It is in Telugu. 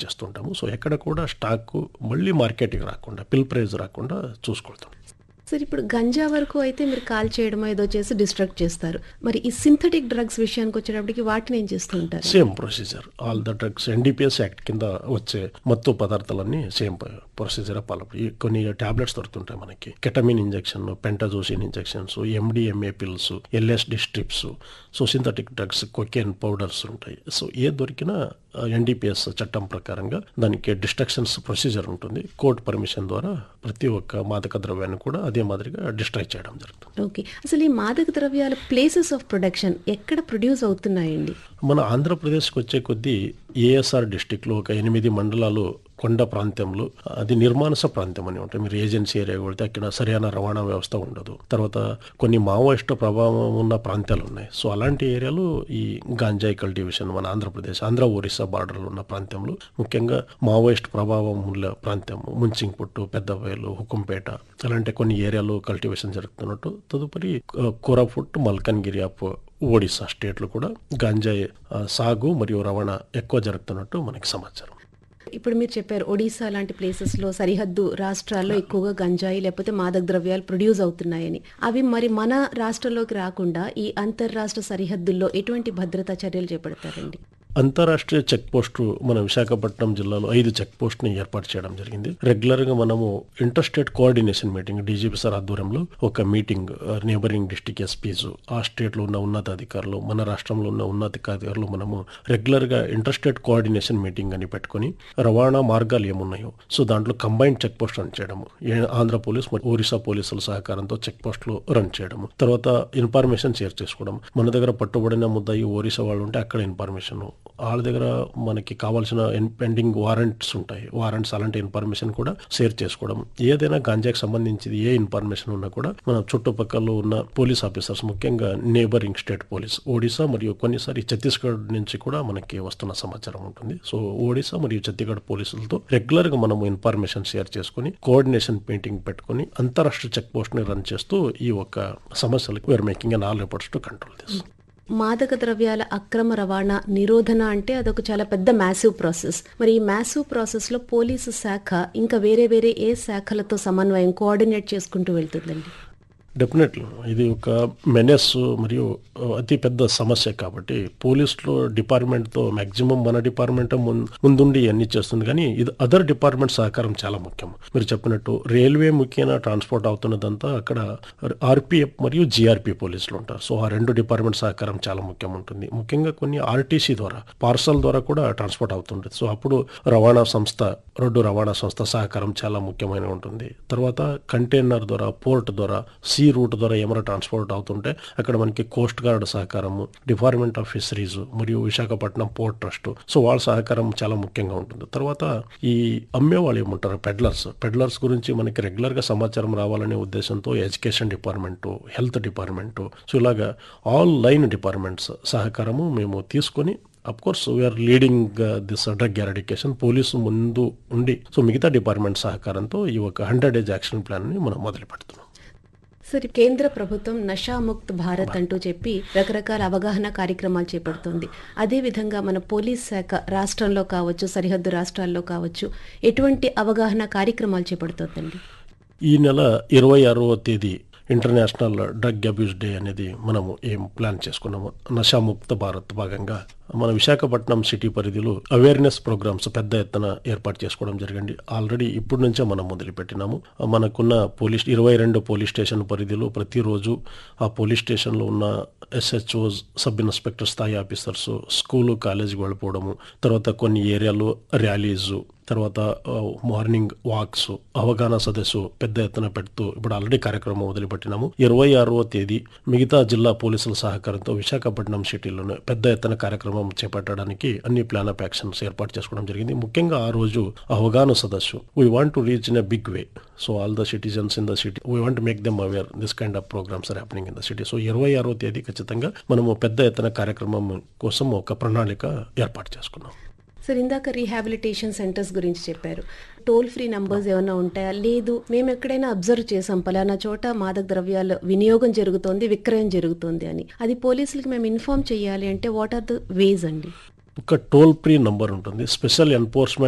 చేస్తుంటాము సో ఎక్కడ కూడా స్టాక్ మళ్ళీ మార్కెట్కి రాకుండా పిల్ ప్రైజ్ రాకుండా చూసుకుంటాం సార్ ఇప్పుడు గంజా వరకు అయితే మీరు కాల్ చేయడమో ఏదో చేసి డిస్ట్రాక్ట్ చేస్తారు మరి ఈ సింథటిక్ డ్రగ్స్ విషయానికి వచ్చేటప్పటికి వాటిని ఏం చేస్తూ ఉంటారు same procedure all the drugs NDPS act కింద వచ్చే మత్తు పదార్థాలన్నీ సేమ్ ప్రొసీజర్ ఫాలో కొన్ని టాబ్లెట్స్ దొరుకుతుంటాయి మనకి ketamine injection pentazocine injections MDMA pills LSD strips so synthetic drugs cocaine powders ఉంటాయి సో ఏ దొరికినా ఎన్డీపీఎస్ చట్టం ప్రకారంగా దానికి డిస్ట్రక్షన్స్ ప్రొసీజర్ ఉంటుంది కోర్టు పర్మిషన్ ద్వారా ప్రతి ఒక్క మాదక ద్రవ్యాన్ని కూడా అదే మాదిరిగా డిస్ట్రాయ్ చేయడం జరుగుతుంది ఓకే అసలు ఈ మాదక ద్రవ్యాల ప్లేసెస్ ఆఫ్ ప్రొడక్షన్ ఎక్కడ ప్రొడ్యూస్ అవుతున్నాయండి మన ఆంధ్రప్రదేశ్కి వచ్చే కొద్దీ ఏఎస్ఆర్ డిస్టిక్లో ఒక ఎనిమిది మండలాలు కొండ ప్రాంతంలో అది నిర్మానుస ప్రాంతం అని ఉంటాయి మీరు ఏజెన్సీ ఏరియా వెళ్తే అక్కడ సరైన రవాణా వ్యవస్థ ఉండదు తర్వాత కొన్ని మావోయిస్టు ప్రభావం ఉన్న ప్రాంతాలు ఉన్నాయి సో అలాంటి ఏరియాలు ఈ గాంజాయి కల్టివేషన్ మన ఆంధ్రప్రదేశ్ ఆంధ్ర ఒరిస్సా బార్డర్లో ఉన్న ప్రాంతంలో ముఖ్యంగా మావోయిస్ట్ ప్రభావం ఉన్న ప్రాంతం ముంచింగ్పుట్టు పెద్దబయలు హుకుంపేట అలాంటి కొన్ని ఏరియాలో కల్టివేషన్ జరుగుతున్నట్టు తదుపరి ఆ, కోరాపుట్ మల్కన్గిరి ఆఫ్ ఒడిశా స్టేట్లు కూడా గాంజాయి ఆ, సాగు మరియు రవాణా ఎక్కువ జరుగుతున్నట్టు మనకి సమాచారం ఇప్పుడు మీరు చెప్పారు ఒడిశా లాంటి ప్లేసెస్ లో సరిహద్దు రాష్ట్రాల్లో ఎక్కువగా గంజాయి లేకపోతే మాదక ద్రవ్యాలు ప్రొడ్యూస్ అవుతున్నాయని అవి మరి మన రాష్ట్రంలోకి రాకుండా ఈ అంతర్రాష్ట్ర సరిహద్దుల్లో ఎటువంటి భద్రతా చర్యలు చేపడతారండి అంతరాష్ట్రీయ చెక్ పోస్టు మన విశాఖపట్నం జిల్లాలో ఐదు చెక్ పోస్ట్ ని ఏర్పాటు చేయడం జరిగింది రెగ్యులర్ గా మనము inter state coordination meeting DGP sir ఆధ్వర్యంలో ఒక మీటింగ్ నేబరింగ్ డిస్టిక్ ఎస్పీస్ ఆ స్టేట్ లో ఉన్న ఉన్నతాధికారులు మన రాష్ట్రంలో ఉన్న ఉన్నతాధికారులు మనము రెగ్యులర్ గా ఇంటర్ స్టేట్ కోఆర్డినేషన్ మీటింగ్ అని పెట్టుకొని రవాణా మార్గాలు ఏమున్నాయో సో దాంట్లో కంబైన్డ్ చెక్ పోస్ట్ రన్ చేయడము ఏ- ఆంధ్ర పోలీస్ మరియు ఒరిస్సా పోలీసుల సహకారంతో చెక్ పోస్టులు రన్ చేయడము తర్వాత ఇన్ఫర్మేషన్ షేర్ చేసుకోవడం మన దగ్గర పట్టుబడిన ముద్దాయి ఒరిస్సా వాళ్ళు ఉంటే అక్కడ ఇన్ఫర్మేషన్ వాళ్ళ దగ్గర మనకి కావాల్సిన పెండింగ్ వారెంట్స్ ఉంటాయి వారెంట్స్ అలాంటి ఇన్ఫర్మేషన్ కూడా షేర్ చేసుకోవడం ఏదైనా గాంజాకి సంబంధించి ఏ ఇన్ఫర్మేషన్ ఉన్నా కూడా మన చుట్టుపక్కల ఉన్న పోలీస్ ఆఫీసర్స్ ముఖ్యంగా నేబరింగ్ స్టేట్ పోలీస్ ఒడిశా మరియు కొన్నిసారి ఛత్తీస్గఢ్ నుంచి కూడా మనకి వస్తున్న సమాచారం ఉంటుంది సో ఒడిశా మరియు ఛత్తీస్గఢ్ పోలీసులతో రెగ్యులర్ గా మనము ఇన్ఫర్మేషన్ షేర్ చేసుకుని కోఆర్డినేషన్ మీటింగ్ పెట్టుకుని అంతరాష్ట్ర చెక్ పోస్ట్ ని రన్ చేస్తూ ఈ ఒక్క సమస్యలకు we're making an all efforts to control this మాదక ద్రవ్యాల అక్రమ రవాణా నిరోధన అంటే అదొక చాలా పెద్ద మ్యాసివ్ ప్రాసెస్ మరి ఈ మ్యాసివ్ ప్రాసెస్ లో పోలీసు శాఖ ఇంకా వేరే వేరే ఏ శాఖలతో సమన్వయం కోఆర్డినేట్ చేసుకుంటూ వెళ్తుందండి డెఫినెట్లీ ఇది ఒక మెనెస్ మరియు అతి పెద్ద సమస్య కాబట్టి పోలీసులో డిపార్ట్మెంట్తో మ్యాక్సిమం మన డిపార్ట్మెంట్ ముందుండి అన్ని చేస్తుంది కానీ ఇది అదర్ డిపార్ట్మెంట్ సహకారం చాలా ముఖ్యం మీరు చెప్పినట్టు రైల్వే ముఖ్యమైన ట్రాన్స్పోర్ట్ అవుతున్నదంతా అక్కడ ఆర్పిఎఫ్ మరియు జిఆర్పి పోలీసులు ఉంటారు సో ఆ రెండు డిపార్ట్మెంట్ సహకారం చాలా ముఖ్యం ఉంటుంది ముఖ్యంగా కొన్ని ఆర్టీసీ ద్వారా పార్సల్ ద్వారా కూడా ట్రాన్స్పోర్ట్ అవుతుంటుంది సో అప్పుడు రవాణా సంస్థ రోడ్డు రవాణా సంస్థ సహకారం చాలా ముఖ్యమైన ఉంటుంది తర్వాత కంటైనర్ ద్వారా పోర్ట్ ద్వారా సీ రూట్ ద్వారా ఏమైనా ట్రాన్స్పోర్ట్ అవుతుంటే అక్కడ మనకి కోస్ట్ గార్డ్ సహకారము డిపార్ట్మెంట్ ఆఫ్ ఫిషరీస్ మరియు విశాఖపట్నం పోర్ట్ ట్రస్ట్ సో వాళ్ళ సహకారం చాలా ముఖ్యంగా ఉంటుంది తర్వాత ఈ అమ్మే వాళ్ళు ఏమంటారు పెడ్లర్స్ పెడ్లర్స్ గురించి మనకి రెగ్యులర్ గా సమాచారం రావాలనే ఉద్దేశంతో education department health department so ఇలాగా ఆల్ లైన్ డిపార్ట్మెంట్స్ సహకారము మేము తీసుకొని of course we're leading this drug eradication police ముందు ఉండి సో మిగతా డిపార్ట్మెంట్ సహకారంతో ఈ ఒక హండ్రెడ్ డేస్ యాక్షన్ ప్లాన్ ని మనం మొదలు పెడుతున్నాం సరే కేంద్ర ప్రభుత్వం నషాముక్త్ భారత్ అంటూ చెప్పి రకరకాల అవగాహన కార్యక్రమాలు చేపడుతోంది అదేవిధంగా మన పోలీస్ శాఖ రాష్ట్రంలో కావచ్చు సరిహద్దు రాష్ట్రాల్లో కావచ్చు ఎటువంటి అవగాహన కార్యక్రమాలు చేపడుతోందండి ఈ నెల ఇరవై ఆరవ తేదీ ఇంటర్నేషనల్ డ్రగ్ అబ్యూస్ డే అనేది మనము ఏం ప్లాన్ చేసుకున్నాము నషాముక్త భారత్ భాగంగా మన విశాఖపట్నం సిటీ పరిధిలో అవేర్నెస్ ప్రోగ్రామ్స్ పెద్ద ఎత్తున ఏర్పాటు చేసుకోవడం జరిగింది ఆల్రెడీ ఇప్పటి నుంచే మనం మొదలుపెట్టినాము మనకున్న పోలీస్ ఇరవై రెండు పోలీస్ స్టేషన్ పరిధిలో ప్రతిరోజు ఆ పోలీస్ స్టేషన్లో ఉన్న ఎస్హెచ్ఓస్ సబ్ ఇన్స్పెక్టర్ స్థాయి ఆఫీసర్స్ స్కూలు కాలేజీకి వెళ్ళిపోవడము తర్వాత కొన్ని ఏరియాలో ర్యాలీస్ తర్వాత ఆ, మార్నింగ్ వాక్స్ అవగాహన సదస్సు పెద్ద ఎత్తున పెడుతూ ఇప్పుడు ఆల్రెడీ కార్యక్రమం మొదలుపెట్టినాము ఇరవై ఆరవ తేదీ మిగతా జిల్లా పోలీసుల సహకారంతో విశాఖపట్నం సిటీలోనే పెద్ద ఎత్తున కార్యక్రమం చేపట్టడానికి అన్ని ప్లాన్ ఆఫ్ యాక్షన్స్ ఏర్పాటు చేసుకోవడం జరిగింది ముఖ్యంగా ఆ రోజు అవగాహన సదస్సు we want to reach in a big way so all the citizens in the city we want make them aware this kind of programmes are happening in the city so ఇరవై ఆరో తేదీ ఖచ్చితంగా మనము పెద్ద ఎత్తున కార్యక్రమం కోసం ఒక ప్రణాళిక ఏర్పాటు చేసుకున్నాం సార్ ఇందాక రీహాబిలిటేషన్ సెంటర్స్ గురించి చెప్పారు టోల్ ఫ్రీ నంబర్స్ ఏమైనా ఉంటాయా లేదు మేము ఎక్కడైనా అబ్జర్వ్ చేసాం పలానా చోట మాదక ద్రవ్యాల వినియోగం జరుగుతోంది విక్రయం జరుగుతోంది అని అది పోలీసులకి మేము ఇన్ఫార్మ్ చేయాలి అంటే వాట్ ఆర్ ద వేస్ అండి ఒక టోల్ ఫ్రీ నంబర్ ఉంటుంది స్పెషల్ ఎన్ఫోర్స్మెంట్